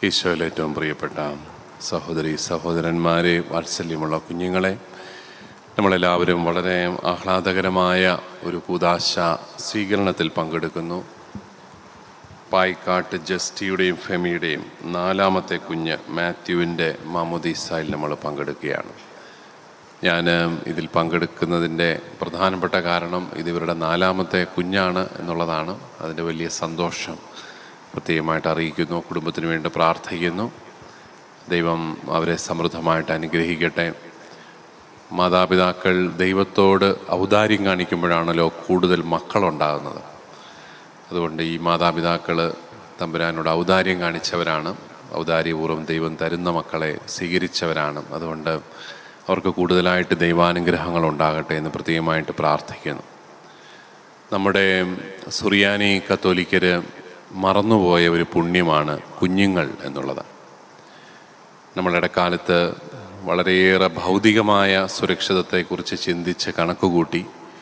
ഈശോയിൽ ഏറ്റവും പ്രിയപ്പെട്ട സഹോദരി സഹോദരന്മാരെ വാത്സല്യമുള്ള കുഞ്ഞുങ്ങളെ നമ്മളെല്ലാവരും വളരെ ആഹ്ലാദകരമായ ഒരു കൂതാശ സ്വീകരണത്തിൽ പങ്കെടുക്കുന്നു പായിക്കാട്ട് ജസ്റ്റിയുടെയും ഫെമിയുടെയും നാലാമത്തെ കുഞ്ഞ് മാത്യുവിൻ്റെ മാമുദീസായിൽ നമ്മൾ പങ്കെടുക്കുകയാണ് ഞാൻ ഇതിൽ പങ്കെടുക്കുന്നതിൻ്റെ പ്രധാനപ്പെട്ട കാരണം ഇത് ഇവരുടെ നാലാമത്തെ കുഞ്ഞാണ് എന്നുള്ളതാണ് അതിൻ്റെ വലിയ സന്തോഷം പ്രത്യേകമായിട്ട് അറിയിക്കുന്നു കുടുംബത്തിന് വേണ്ടി പ്രാർത്ഥിക്കുന്നു ദൈവം അവരെ സമൃദ്ധമായിട്ട് അനുഗ്രഹിക്കട്ടെ മാതാപിതാക്കൾ ദൈവത്തോട് ഔദാര്യം കാണിക്കുമ്പോഴാണല്ലോ കൂടുതൽ മക്കളുണ്ടാകുന്നത് അതുകൊണ്ട് ഈ മാതാപിതാക്കൾ തമ്പുരാനോട് ഔദാര്യം കാണിച്ചവരാണ് ഔദാര്യപൂർവ്വം ദൈവം തരുന്ന മക്കളെ സ്വീകരിച്ചവരാണ് അതുകൊണ്ട് അവർക്ക് കൂടുതലായിട്ട് ദൈവാനുഗ്രഹങ്ങൾ ഉണ്ടാകട്ടെ എന്ന് പ്രത്യേകമായിട്ട് പ്രാർത്ഥിക്കുന്നു നമ്മുടെ സുറിയാനി കത്തോലിക്കർ മറന്നുപോയ ഒരു പുണ്യമാണ് കുഞ്ഞുങ്ങൾ എന്നുള്ളത് നമ്മളുടെ കാലത്ത് വളരെയേറെ ഭൗതികമായ സുരക്ഷിതത്തെക്കുറിച്ച് ചിന്തിച്ച് കണക്കുകൂട്ടി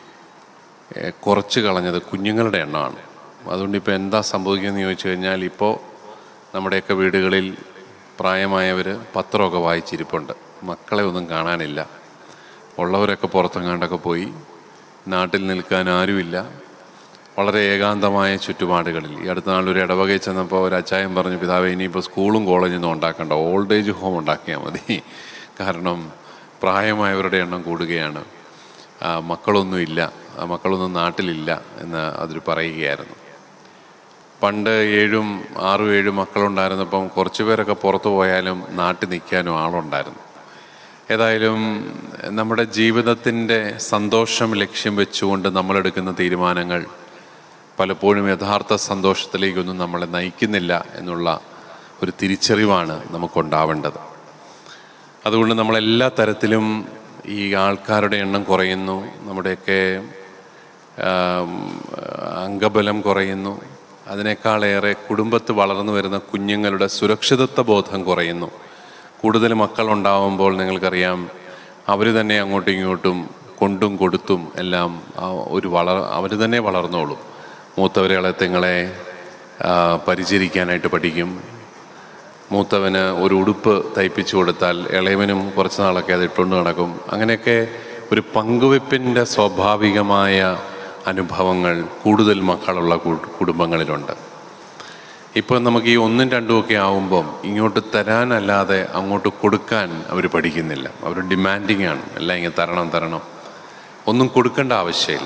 ഏഹ്, കുറച്ച് കളഞ്ഞത് കുഞ്ഞുങ്ങളുടെ എണ്ണമാണ് അതുകൊണ്ട് ഇപ്പോൾ എന്താ സംഭവിക്കുന്നതെന്ന് ചോദിച്ചു കഴിഞ്ഞാൽ ഇപ്പോൾ നമ്മുടെയൊക്കെ വീടുകളിൽ പ്രായമായവർ പത്രമൊക്കെ വായിച്ചിരിപ്പുണ്ട് മക്കളെ ഒന്നും കാണാനില്ല ഉള്ളവരൊക്കെ പുറത്തെങ്ങാണ്ടൊക്കെ പോയി നാട്ടിൽ നിൽക്കാൻ ആരുമില്ല വളരെ ഏകാന്തമായ ചുറ്റുപാടുകളിൽ ഈ അടുത്ത നാളൊരു ഇടവകയിൽ ചെന്നപ്പോൾ ഒരു അച്ചായൻ പറഞ്ഞു പിതാവെ ഇനിയിപ്പോൾ സ്കൂളും കോളേജും ഒന്നും ഉണ്ടാക്കണ്ട ഓൾഡ് ഏജ് ഹോം ഉണ്ടാക്കിയാൽ മതി കാരണം പ്രായമായവരുടെ എണ്ണം കൂടുകയാണ് ആ, മക്കളൊന്നുമില്ല ആ മക്കളൊന്നും നാട്ടിലില്ല എന്ന് അതിൽ പറയുകയായിരുന്നു പണ്ട് ഏഴും ആറും ഏഴും മക്കളുണ്ടായിരുന്നപ്പം കുറച്ച് പേരൊക്കെ പുറത്തു പോയാലും നാട്ടിൽ നിൽക്കാനും ആളുണ്ടായിരുന്നു ഏതായാലും നമ്മുടെ ജീവിതത്തിൻ്റെ സന്തോഷം ലക്ഷ്യം വെച്ചുകൊണ്ട് നമ്മളെടുക്കുന്ന തീരുമാനങ്ങൾ പലപ്പോഴും യഥാർത്ഥ സന്തോഷത്തിലേക്കൊന്നും നമ്മളെ നയിക്കുന്നില്ല എന്നുള്ള ഒരു തിരിച്ചറിവാണ് നമുക്കുണ്ടാവേണ്ടത് അതുകൊണ്ട് നമ്മളെല്ലാ തരത്തിലും ഈ ആൾക്കാരുടെ എണ്ണം കുറയുന്നു നമ്മുടെയൊക്കെ ആം, അംഗബലം കുറയുന്നു അതിനേക്കാളേറെ കുടുംബത്ത് വളർന്നു വരുന്ന കുഞ്ഞുങ്ങളുടെ സുരക്ഷിതത്വ ബോധം കുറയുന്നു കൂടുതൽ മക്കളുണ്ടാവുമ്പോൾ നിങ്ങൾക്കറിയാം അവർ തന്നെ അങ്ങോട്ടും ഇങ്ങോട്ടും കൊണ്ടും കൊടുത്തും എല്ലാം ആ ഒരു വളർ അവർ തന്നെ വളർന്നോളും മൂത്തവരെ ഇളയത്തിങ്ങളെ ആ, പരിചരിക്കാനായിട്ട് പഠിക്കും മൂത്തവന് ഒരു ഉടുപ്പ് തയ്പ്പിച്ചു കൊടുത്താൽ ഇളയവനും കുറച്ച് നാളൊക്കെ അത് ഇട്ടുകൊണ്ട് നടക്കും അങ്ങനെയൊക്കെ ഒരു പങ്കുവെപ്പിൻ്റെ സ്വാഭാവികമായ അനുഭവങ്ങൾ കൂടുതൽ മക്കളുള്ള കു- കുടുംബങ്ങളിലുണ്ട് ഇപ്പോൾ നമുക്ക് ഈ ഒന്നും രണ്ടും ഒക്കെ ആവുമ്പം ഇങ്ങോട്ട് തരാനല്ലാതെ അങ്ങോട്ട് കൊടുക്കാൻ അവർ പഠിക്കുന്നില്ല അവർ ഡിമാൻഡിങ് ആണ് എല്ലാം ഇങ്ങനെ തരണം തരണം ഒന്നും കൊടുക്കേണ്ട ആവശ്യമില്ല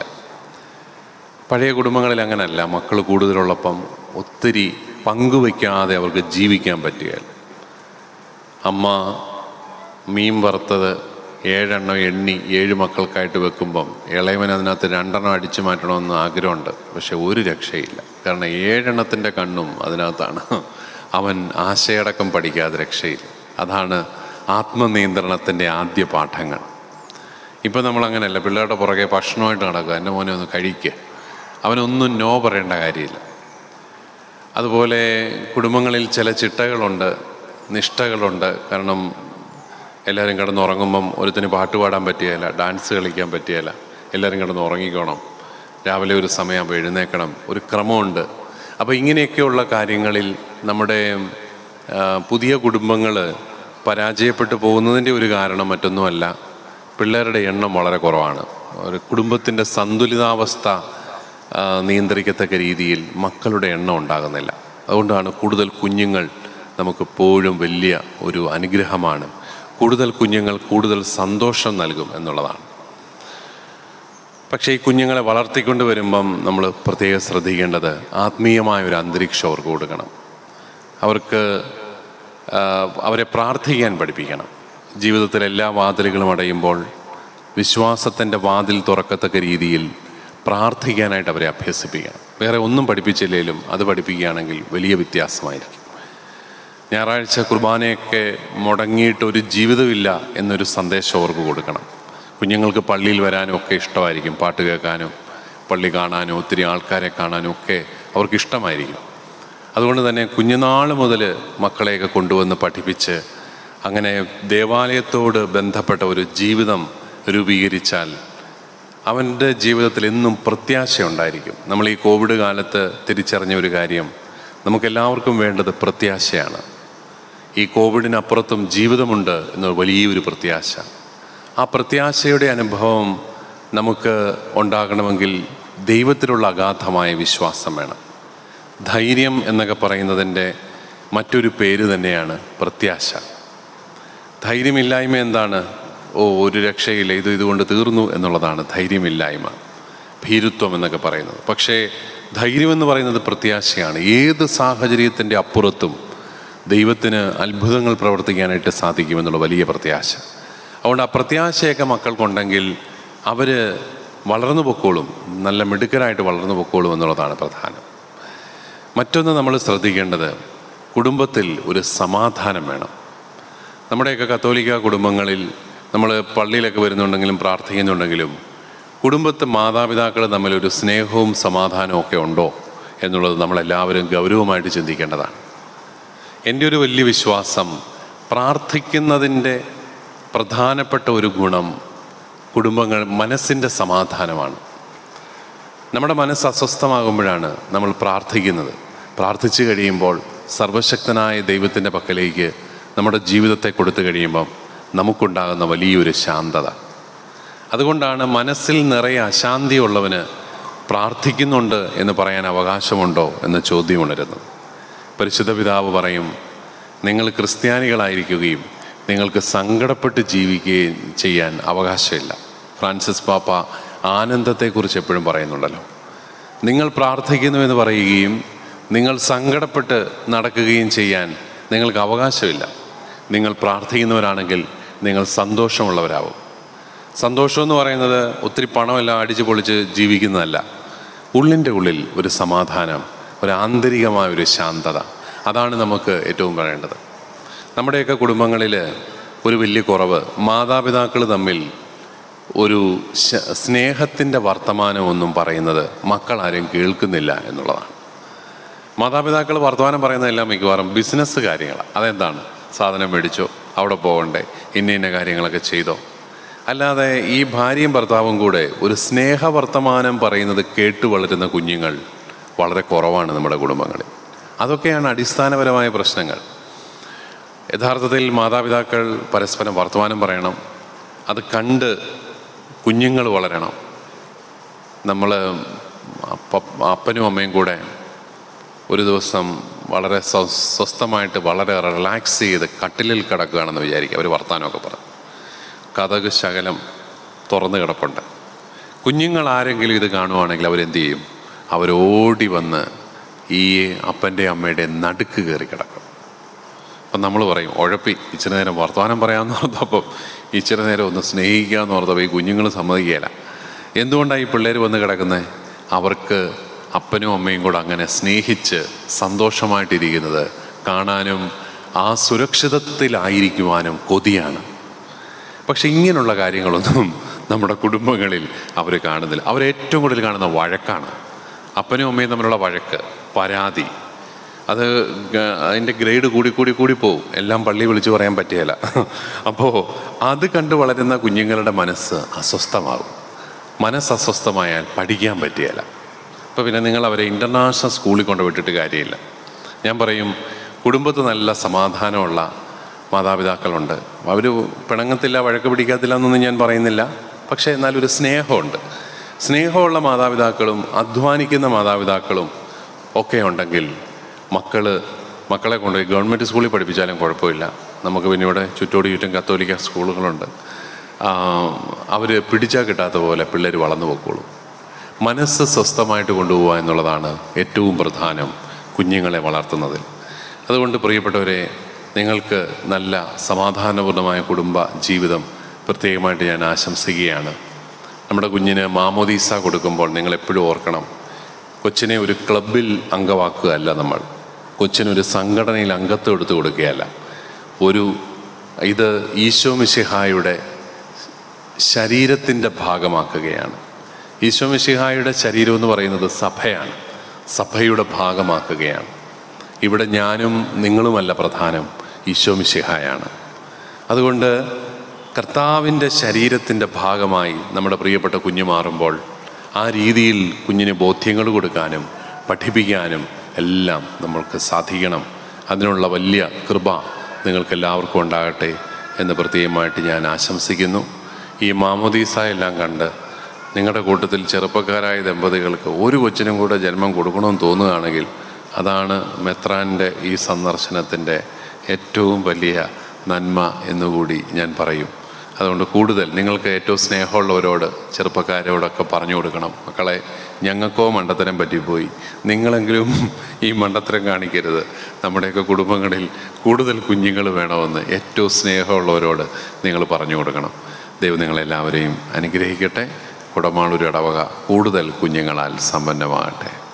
പഴയ കുടുംബങ്ങളിൽ അങ്ങനല്ല മക്കൾ കൂടുതലുള്ളപ്പം ഒത്തിരി പങ്കുവയ്ക്കാതെ അവർക്ക് ജീവിക്കാൻ പറ്റുകയില്ല അമ്മ മീൻ വറുത്തത് ഏഴെണ്ണം എണ്ണി ഏഴ് മക്കൾക്കായിട്ട് വെക്കുമ്പം ഇളയവൻ അതിനകത്ത് രണ്ടെണ്ണം അടിച്ചു മാറ്റണമെന്ന് ആഗ്രഹമുണ്ട് പക്ഷെ ഒരു രക്ഷയില്ല കാരണം ഏഴെണ്ണത്തിൻ്റെ കണ്ണും അതിനകത്താണ് അവൻ ആശയടക്കം പഠിക്കാതെ രക്ഷയില്ല അതാണ് ആത്മനിയന്ത്രണത്തിൻ്റെ ആദ്യ പാഠങ്ങൾ ഇപ്പം നമ്മൾ അങ്ങനെയല്ല പിള്ളേരുടെ പുറകെ ഭക്ഷണമായിട്ട് നടക്കുക എൻ്റെ മോനെ ഒന്ന് കഴിക്കുക അവനൊന്നും നോ പറയേണ്ട കാര്യമില്ല അതുപോലെ കുടുംബങ്ങളിൽ ചില ചിട്ടകളുണ്ട് നിഷ്ഠകളുണ്ട് കാരണം എല്ലാവരും കിടന്ന് ഉറങ്ങുമ്പം ഒരുത്തിന് പാട്ട് പാടാൻ പറ്റിയല്ല ഡാൻസ് കളിക്കാൻ പറ്റിയല്ല എല്ലാവരും കിടന്ന് ഉറങ്ങിക്കോണം രാവിലെ ഒരു സമയമാകുമ്പോൾ എഴുന്നേക്കണം ഒരു ക്രമമുണ്ട് അപ്പോൾ ഇങ്ങനെയൊക്കെയുള്ള കാര്യങ്ങളിൽ നമ്മുടെ ആ, പുതിയ കുടുംബങ്ങൾ പരാജയപ്പെട്ടു പോകുന്നതിൻ്റെ ഒരു കാരണം മറ്റൊന്നുമല്ല പിള്ളേരുടെ എണ്ണം വളരെ കുറവാണ് ഒരു കുടുംബത്തിൻ്റെ സന്തുലിതാവസ്ഥ ആ, നിയന്ത്രിക്കത്തക്ക രീതിയിൽ മക്കളുടെ എണ്ണം ഉണ്ടാകുന്നില്ല അതുകൊണ്ടാണ് കൂടുതൽ കുഞ്ഞുങ്ങൾ നമുക്കെപ്പോഴും വലിയ ഒരു അനുഗ്രഹമാണ് കൂടുതൽ കുഞ്ഞുങ്ങൾ കൂടുതൽ സന്തോഷം നൽകും എന്നുള്ളതാണ് പക്ഷേ ഈ കുഞ്ഞുങ്ങളെ വളർത്തിക്കൊണ്ട് വരുമ്പം നമ്മൾ പ്രത്യേകം ശ്രദ്ധിക്കേണ്ടത് ആത്മീയമായ ഒരു അന്തരീക്ഷം അവർക്ക് കൊടുക്കണം അവർക്ക് ആ, അവരെ പ്രാർത്ഥിക്കാൻ പഠിപ്പിക്കണം ജീവിതത്തിൽ എല്ലാ വാതിലുകളും അടയുമ്പോൾ വിശ്വാസത്തിൻ്റെ വാതിൽ തുറക്കത്തക്ക രീതിയിൽ പ്രാർത്ഥിക്കാനായിട്ട് അവരെ അഭ്യസിപ്പിക്കണം വേറെ ഒന്നും പഠിപ്പിച്ചില്ലെങ്കിലും അത് പഠിപ്പിക്കുകയാണെങ്കിൽ വലിയ വ്യത്യാസമായിരിക്കും ഞായറാഴ്ച കുർബാനയൊക്കെ മുടങ്ങിയിട്ട് ഒരു ജീവിതമില്ല എന്നൊരു സന്ദേശം അവർക്ക് കൊടുക്കണം കുഞ്ഞുങ്ങൾക്ക് പള്ളിയിൽ വരാനും ഒക്കെ ഇഷ്ടമായിരിക്കും പാട്ട് കേൾക്കാനും പള്ളി കാണാനും ഒത്തിരി ആൾക്കാരെ കാണാനും ഒക്കെ അവർക്ക് ഇഷ്ടമായിരിക്കും അതുകൊണ്ട് തന്നെ കുഞ്ഞുനാൾ മുതൽ മക്കളെയൊക്കെ കൊണ്ടുവന്ന് പഠിപ്പിച്ച് അങ്ങനെ ദേവാലയത്തോട് ബന്ധപ്പെട്ട ഒരു ജീവിതം രൂപീകരിച്ചാൽ അവൻ്റെ ജീവിതത്തിൽ എന്നും പ്രത്യാശ ഉണ്ടായിരിക്കും നമ്മൾ ഈ കോവിഡ് കാലത്ത് തിരിച്ചറിഞ്ഞ ഒരു കാര്യം നമുക്കെല്ലാവർക്കും വേണ്ടത് പ്രത്യാശയാണ് ഈ കോവിഡിനപ്പുറത്തും ജീവിതമുണ്ട് എന്നൊരു വലിയൊരു പ്രത്യാശ ആ പ്രത്യാശയുടെ അനുഭവം നമുക്ക് ഉണ്ടാകണമെങ്കിൽ ദൈവത്തിലുള്ള അഗാധമായ വിശ്വാസം വേണം ധൈര്യം എന്നൊക്കെ പറയുന്നതിൻ്റെ മറ്റൊരു പേര് തന്നെയാണ് പ്രത്യാശ ധൈര്യമില്ലായ്മ എന്താണ് ഓ ഒരു രക്ഷയില്ല ഇത് ഇതുകൊണ്ട് തീർന്നു എന്നുള്ളതാണ് ധൈര്യമില്ലായ്മ ഭീരുത്വം എന്നൊക്കെ പറയുന്നത് പക്ഷേ ധൈര്യം എന്ന് പറയുന്നത് പ്രത്യാശയാണ് ഏത് സാഹചര്യത്തിൻ്റെ അപ്പുറത്തും ദൈവത്തിന് അത്ഭുതങ്ങൾ പ്രവർത്തിക്കാനായിട്ട് സാധിക്കുമെന്നുള്ള വലിയ പ്രത്യാശ അതുകൊണ്ട് ആ പ്രത്യാശയൊക്കെ മക്കൾക്കുണ്ടെങ്കിൽ അവർ വളർന്നു പൊക്കോളും നല്ല മിടുക്കരായിട്ട് വളർന്നു പൊക്കോളും എന്നുള്ളതാണ് പ്രധാനം മറ്റൊന്ന് നമ്മൾ ശ്രദ്ധിക്കേണ്ടത് കുടുംബത്തിൽ ഒരു സമാധാനം വേണം നമ്മുടെയൊക്കെ കത്തോലിക്ക കുടുംബങ്ങളിൽ നമ്മൾ പള്ളിയിലൊക്കെ വരുന്നുണ്ടെങ്കിലും പ്രാർത്ഥിക്കുന്നുണ്ടെങ്കിലും കുടുംബത്തെ മാതാപിതാക്കൾ തമ്മിലൊരു സ്നേഹവും സമാധാനവും ഒക്കെ ഉണ്ടോ എന്നുള്ളത് നമ്മളെല്ലാവരും ഗൗരവമായിട്ട് ചിന്തിക്കേണ്ടതാണ് എൻ്റെ ഒരു വലിയ വിശ്വാസം പ്രാർത്ഥിക്കുന്നതിൻ്റെ പ്രധാനപ്പെട്ട ഒരു ഗുണം കുടുംബങ്ങൾ മനസ്സിൻ്റെ സമാധാനമാണ് നമ്മുടെ മനസ്സ് അസ്വസ്ഥമാകുമ്പോഴാണ് നമ്മൾ പ്രാർത്ഥിക്കുന്നത് പ്രാർത്ഥിച്ചു കഴിയുമ്പോൾ സർവശക്തനായ ദൈവത്തിൻ്റെ പക്കലേക്ക് നമ്മുടെ ജീവിതത്തെ കൊടുത്തു കഴിയുമ്പം നമുക്കുണ്ടാകുന്ന വലിയൊരു ശാന്തത അതുകൊണ്ടാണ് മനസ്സിൽ നിറയെ അശാന്തിയുള്ളവന് പ്രാർത്ഥിക്കുന്നുണ്ട് എന്ന് പറയാൻ അവകാശമുണ്ടോ എന്ന ചോദ്യം ഉണരുന്നത് പരിശുദ്ധ പിതാവ് പറയും നിങ്ങൾ ക്രിസ്ത്യാനികളായിരിക്കുകയും നിങ്ങൾക്ക് സങ്കടപ്പെട്ട് ജീവിക്കുകയും ചെയ്യാൻ അവകാശമില്ല ഫ്രാൻസിസ് പാപ്പ ആനന്ദത്തെക്കുറിച്ച് എപ്പോഴും പറയുന്നുണ്ടല്ലോ നിങ്ങൾ പ്രാർത്ഥിക്കുന്നുവെന്ന് പറയുകയും നിങ്ങൾ സങ്കടപ്പെട്ട് നടക്കുകയും ചെയ്യാൻ നിങ്ങൾക്ക് അവകാശമില്ല നിങ്ങൾ പ്രാർത്ഥിക്കുന്നവരാണെങ്കിൽ നിങ്ങൾ സന്തോഷമുള്ളവരാവും സന്തോഷം എന്ന് പറയുന്നത് ഒത്തിരി പണമെല്ലാം അടിച്ചു പൊളിച്ച് ജീവിക്കുന്നതല്ല ഉള്ളിൻ്റെ ഉള്ളിൽ ഒരു സമാധാനം ഒരു ആന്തരികമായ ഒരു ശാന്തത അതാണ് നമുക്ക് ഏറ്റവും പറയേണ്ടത് നമ്മുടെയൊക്കെ കുടുംബങ്ങളിൽ ഒരു വലിയ കുറവ് മാതാപിതാക്കൾ തമ്മിൽ ഒരു ശ- സ്നേഹത്തിൻ്റെ വർത്തമാനമൊന്നും പറയുന്നത് മക്കളാരും കേൾക്കുന്നില്ല എന്നുള്ളതാണ് മാതാപിതാക്കൾ വർത്തമാനം പറയുന്നതെല്ലാം മിക്കവാറും ബിസിനസ് കാര്യങ്ങളാണ് അതെന്താണ് സാധനം മേടിച്ചോ അവിടെ പോകണ്ടേ ഇന്ന ഇന്ന കാര്യങ്ങളൊക്കെ ചെയ്തോ അല്ലാതെ ഈ ഭാര്യയും ഭർത്താവും കൂടെ ഒരു സ്നേഹ വർത്തമാനം പറയുന്നത് കേട്ട് വളരുന്ന കുഞ്ഞുങ്ങൾ വളരെ കുറവാണ് നമ്മുടെ കുടുംബങ്ങളിൽ അതൊക്കെയാണ് അടിസ്ഥാനപരമായ പ്രശ്നങ്ങൾ യഥാർത്ഥത്തിൽ മാതാപിതാക്കൾ പരസ്പരം വർത്തമാനം പറയണം അത് കണ്ട് കുഞ്ഞുങ്ങൾ വളരണം നമ്മൾ അപ്പ അപ്പനും അമ്മയും കൂടെ ഒരു ദിവസം വളരെ സ്വ- സ്വസ്ഥമായിട്ട് വളരെ റിലാക്സ് ചെയ്ത് കട്ടിലിൽ കിടക്കുകയാണെന്ന് വിചാരിക്കുക അവർ വർത്തമാനമൊക്കെ പറഞ്ഞു കഥക് ശകലം തുറന്നു കിടപ്പുണ്ട് കുഞ്ഞുങ്ങൾ ആരെങ്കിലും ഇത് കാണുവാണെങ്കിൽ അവരെന്ത് ചെയ്യും അവരോടി വന്ന് ഈ അപ്പൻ്റെ അമ്മയുടെ നടുക്ക് കയറി കിടക്കും അപ്പം നമ്മൾ പറയും ഉഴപ്പി ഇച്ചിരി നേരം വർത്തമാനം പറയാമെന്ന് ഓർത്തപ്പം ഇച്ചിരി നേരം ഒന്ന് സ്നേഹിക്കാമെന്ന് ഓർത്തപ്പോൾ ഈ കുഞ്ഞുങ്ങൾ സമ്മതിക്കുകയില്ല എന്തുകൊണ്ടാണ് ഈ പിള്ളേർ വന്ന് കിടക്കുന്നത് അവർക്ക് അപ്പനും അമ്മയും കൂടെ അങ്ങനെ സ്നേഹിച്ച് സന്തോഷമായിട്ടിരിക്കുന്നത് കാണാനും ആ സുരക്ഷിതത്തിലായിരിക്കുവാനും കൊതിയാണ് പക്ഷെ ഇങ്ങനെയുള്ള കാര്യങ്ങളൊന്നും നമ്മുടെ കുടുംബങ്ങളിൽ അവർ കാണുന്നില്ല അവർ ഏറ്റവും കൂടുതൽ കാണുന്ന വഴക്കാണ് അപ്പനും അമ്മയും തമ്മിലുള്ള വഴക്ക് പരാതി അത് ഗ- അതിൻ്റെ ഗ്രേഡ് കൂടി കൂടി കൂടി പോവും എല്ലാം പള്ളി വിളിച്ചു പറയാൻ പറ്റുകയില്ല അപ്പോൾ അത് കണ്ട് വളരുന്ന കുഞ്ഞുങ്ങളുടെ മനസ്സ് അസ്വസ്ഥമാകും മനസ്സ് അസ്വസ്ഥമായാൽ പഠിക്കാൻ പറ്റുകയില്ല അപ്പോൾ പിന്നെ നിങ്ങൾ അവരെ ഇൻ്റർനാഷണൽ സ്കൂളിൽ കൊണ്ട് വിട്ടിട്ട് കാര്യമില്ല ഞാൻ പറയും കുടുംബത്ത് നല്ല സമാധാനമുള്ള മാതാപിതാക്കളുണ്ട് അവർ പിണങ്ങത്തില്ല വഴക്ക് പിടിക്കത്തില്ല എന്നൊന്നും ഞാൻ പറയുന്നില്ല പക്ഷേ എന്നാലൊരു സ്നേഹമുണ്ട് സ്നേഹമുള്ള മാതാപിതാക്കളും അധ്വാനിക്കുന്ന മാതാപിതാക്കളും ഒക്കെ ഉണ്ടെങ്കിൽ മക്കൾ മക്കളെ കൊണ്ടുപോയി ഗവൺമെൻറ് സ്കൂളിൽ പഠിപ്പിച്ചാലും കുഴപ്പമില്ല നമുക്ക് പിന്നെ ഇവിടെ ചുറ്റോട് ചുറ്റും കത്തോലിക്ക സ്കൂളുകളുണ്ട് അവർ പിടിച്ചാൽ കിട്ടാത്ത പോലെ പിള്ളേർ വളർന്നു പൊക്കോളും മനസ്സ് സ്വസ്ഥമായിട്ട് കൊണ്ടുപോകുക എന്നുള്ളതാണ് ഏറ്റവും പ്രധാനം കുഞ്ഞുങ്ങളെ വളർത്തുന്നതിൽ അതുകൊണ്ട് പ്രിയപ്പെട്ടവരെ നിങ്ങൾക്ക് നല്ല സമാധാനപൂർണ്ണമായ കുടുംബ ജീവിതം പ്രത്യേകമായിട്ട് ഞാൻ ആശംസിക്കുകയാണ് നമ്മുടെ കുഞ്ഞിന് മാമോദീസ കൊടുക്കുമ്പോൾ നിങ്ങൾ എപ്പോഴും ഓർക്കണം കൊച്ചിനെ ഒരു ക്ലബിൽ അംഗമാക്കുകയല്ല നമ്മൾ കൊച്ചിനൊരു സംഘടനയിൽ അംഗത്വം എടുത്തു കൊടുക്കുകയല്ല ഒരു ഇത് ഈശോ മിശിഹായുടെ ശരീരത്തിൻ്റെ ഭാഗമാക്കുകയാണ് ഈശോ മിശിഹായുടെ ശരീരം എന്ന് പറയുന്നത് സഭയാണ് സഭയുടെ ഭാഗമാക്കുകയാണ് ഇവിടെ ഞാനും നിങ്ങളുമല്ല പ്രധാനം ഈശോ മിശിഹായാണ് അതുകൊണ്ട് കർത്താവിൻ്റെ ശരീരത്തിൻ്റെ ഭാഗമായി നമ്മുടെ പ്രിയപ്പെട്ട കുഞ്ഞ് മാറുമ്പോൾ ആ രീതിയിൽ കുഞ്ഞിന് ബോധ്യങ്ങൾ കൊടുക്കാനും പഠിപ്പിക്കാനും എല്ലാം നമ്മൾക്ക് സാധിക്കണം അതിനുള്ള വലിയ കൃപ നിങ്ങൾക്കെല്ലാവർക്കും ഉണ്ടാകട്ടെ എന്ന് പ്രത്യേകമായിട്ട് ഞാൻ ആശംസിക്കുന്നു ഈ മാമോദീസ എല്ലാം കണ്ട് നിങ്ങളുടെ കൂട്ടത്തിൽ ചെറുപ്പക്കാരായ ദമ്പതികൾക്ക് ഒരു കൊച്ചിനും കൂടെ ജന്മം കൊടുക്കണമെന്ന് തോന്നുകയാണെങ്കിൽ അതാണ് മെത്രാൻ്റെ ഈ സന്ദർശനത്തിൻ്റെ ഏറ്റവും വലിയ നന്മ എന്നുകൂടി ഞാൻ പറയും അതുകൊണ്ട് കൂടുതൽ നിങ്ങൾക്ക് ഏറ്റവും സ്നേഹമുള്ളവരോട് ചെറുപ്പക്കാരോടൊക്കെ പറഞ്ഞു കൊടുക്കണം മക്കളെ ഞങ്ങൾക്കോ മണ്ടത്തരം പറ്റിപ്പോയി നിങ്ങളെങ്കിലും ഈ മണ്ടത്തരം കാണിക്കരുത് നമ്മുടെയൊക്കെ കുടുംബങ്ങളിൽ കൂടുതൽ കുഞ്ഞുങ്ങൾ വേണമെന്ന് ഏറ്റവും സ്നേഹമുള്ളവരോട് നിങ്ങൾ പറഞ്ഞു കൊടുക്കണം ദൈവം നിങ്ങളെല്ലാവരെയും അനുഗ്രഹിക്കട്ടെ കുടമാളൂർ ഇടവക കൂടുതൽ കുഞ്ഞുങ്ങളാൽ സമ്പന്നമാകട്ടെ